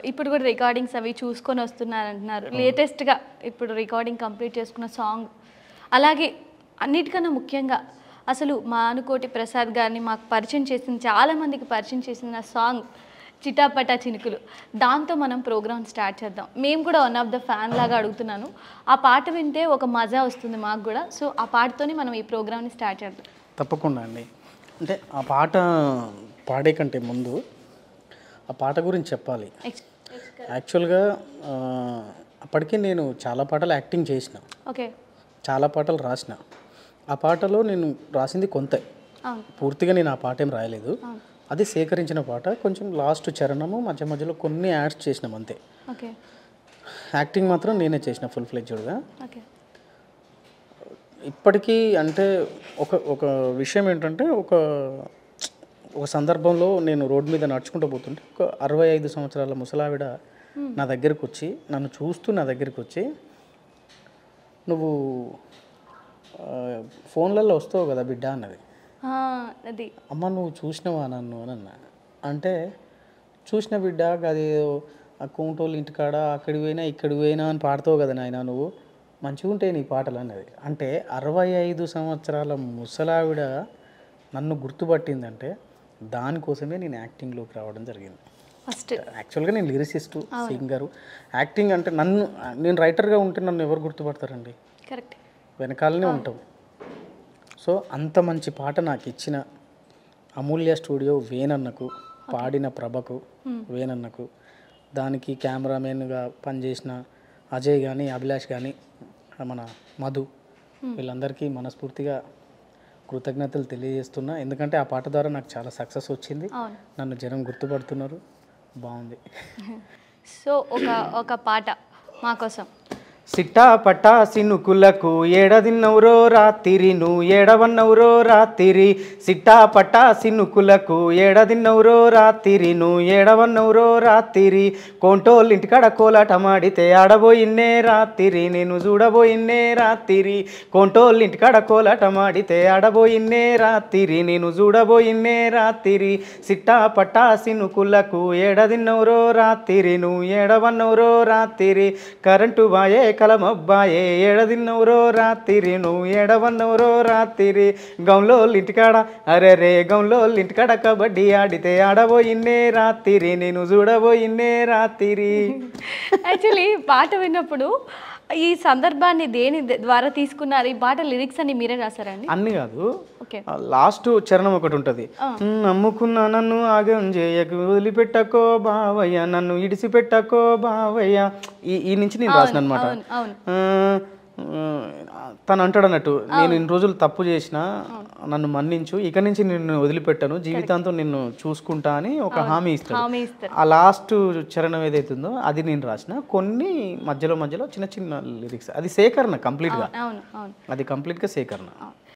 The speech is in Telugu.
ఇప్పుడు కూడా రికార్డింగ్స్ అవి చూసుకొని వస్తున్నారు అంటున్నారు లేటెస్ట్గా ఇప్పుడు రికార్డింగ్ కంప్లీట్ చేసుకున్న సాంగ్ అలాగే అన్నిటికన్నా ముఖ్యంగా అసలు మా అనుకోటి ప్రసాద్ గారిని మాకు పరిచయం చేసిన చాలామందికి పరిచయం చేసిన సాంగ్ చిటాపటా చినుకులు దాంతో మనం ప్రోగ్రామ్ స్టార్ట్ చేద్దాం మేము కూడా వన్ ఆఫ్ ద ఫ్యాన్ లాగా అడుగుతున్నాను ఆ పాట వింటే ఒక మజా వస్తుంది మాకు కూడా సో ఆ పాటతోనే మనం ఈ ప్రోగ్రామ్ని స్టార్ట్ చేద్దాం తప్పకుండా అండి అంటే ఆ పాట పాడే కంటే ముందు ఆ పాట గురించి చెప్పాలి ఎక్స్ యాక్చువల్గా ఆ, అప్పటికే నేను చాలా పాటలు యాక్టింగ్ చేసిన ఓకే చాలా పాటలు రాసిన ఆ పాటలో నేను రాసింది కొంత అవును పూర్తిగా నేను ఆ పాట ఏం రాయలేదు అది సేకరించిన పాట కొంచెం లాస్ట్ చరణము మధ్య మధ్యలో కొన్ని యాడ్స్ చేసినాం అంతే ఓకే యాక్టింగ్ మాత్రం నేనే చేసిన ఫుల్ ఫ్లెడ్జ్డ్గా ఓకే ఇప్పటికీ అంటే ఒక ఒక విషయం ఏంటంటే ఒక ఒక సందర్భంలో నేను రోడ్డు మీద నడుచుకుంటూ పోతుంటే ఒక అరవై ఐదు సంవత్సరాల ముసలావిడ నా దగ్గరికి వచ్చి నన్ను చూస్తూ నా దగ్గరికి వచ్చి నువ్వు ఆ, ఫోన్లలో వస్తావు కదా బిడ్డ అన్నది ఆ, అది అమ్మ నువ్వు చూసినావా నన్ను అని అన్నా అంటే చూసిన బిడ్డ అది ఆ కుంటోళ్ళు ఇంటికాడ అక్కడికి పోయినా ఇక్కడికి పోయినా అని పాడతావు కదా నాయన నువ్వు మంచిగా ఉంటాయి నీ పాటలు అన్నది అంటే అరవై ఐదు సంవత్సరాల ముసలావిడ నన్ను గుర్తుపట్టిందంటే దానికోసమే నేను యాక్టింగ్లోకి రావడం జరిగింది ఫస్ట్ యాక్చువల్గా నేను లిరిసిస్టు సింగరు యాక్టింగ్ అంటే నన్ను నేను రైటర్గా ఉంటే నన్ను ఎవరు గుర్తుపడతారండి కరెక్ట్ వెనకాలనే ఉంటాం సో అంత మంచి పాట నాకు ఇచ్చిన అమూల్య స్టూడియో వేనన్నకు పాడిన ప్రభకు వేనన్నకు దానికి కెమెరామెన్గా పనిచేసిన అజయ్ కానీ అభిలాష్ కానీ మన మధు వీళ్ళందరికీ మనస్ఫూర్తిగా కృతజ్ఞతలు తెలియజేస్తున్నా ఎందుకంటే ఆ పాట ద్వారా నాకు చాలా సక్సెస్ వచ్చింది అవును నన్ను జనం గుర్తుపడుతున్నారు బాగుంది సో ఒక ఒక పాట మా కోసం సిట్టా పట్టా సినుకులకు ఏడదిన్నవురో రాత్రి నువ్వు ఏడవన్నవురో రాత్రి సిట్టా పట్టా సినుకులకు ఏడదిన్నవురో రాత్రి నువ్వు ఏడవన్నవురో రాత్రి కోంటోళ్ళు ఇంటికాడ కోలాటమాడితే ఆడబోయిన్నే రాత్రి నేను చూడబోయిన్నే రాత్రి కోంటోళ్ళు ఇంటికాడ కోలాటమాడితే ఆడబోయిన్నే రాత్రి నేను చూడబోయిన్నే రాత్రి సిట్టా పట్టా సినుకులకు ఏడదిన్నవురో రాత్రి నువ్వు ఏడవన్నవురో రాత్రి కరెంటు బాయే కలమబ్బాయే ఏడదిన్నవురో రాత్రి నువ్వు ఏడవన్నవురో రాత్రి గౌన్లో ఇంటికాడ అరే రే గౌన్లో ఇంటికాడ కబడ్డీ ఆడితే ఆడబోయిన్నే రాత్రి నేను చూడబోయిన్నే రాత్రి యాక్చువల్లీ పాట విన్నప్పుడు ఈ సందర్భాన్ని దేని ద్వారా తీసుకున్నారు ఈ పాట లిరిక్స్ అన్ని మీరే రాశారండి అన్ని కాదు ఓకే లాస్ట్ చరణం ఒకటి ఉంటుంది నమ్ముకున్న నన్ను ఆగం చేయకు వదిలిపెట్టకో బావయ్య నన్ను ఇడిసిపెట్టకో బావయ్య ఈ ఈ నుంచి నేను రాసిన అనమాట అవును అవును తను అంటాడు అన్నట్టు నేను ఇన్ని రోజులు తప్పు చేసిన నన్ను మన్నించు ఇక నుంచి నిన్ను వదిలిపెట్టాను జీవితాంతం నిన్ను చూసుకుంటా అని ఒక హామీ ఇస్తాడు హామీ ఇస్తారు ఆ లాస్ట్ చరణం ఏదైతుందో అది నేను రాసిన కొన్ని మధ్యలో మధ్యలో చిన్న చిన్న లిరిక్స్ అది సేకరణ కంప్లీట్గా అవును అవును అది కంప్లీట్గా సేకరణ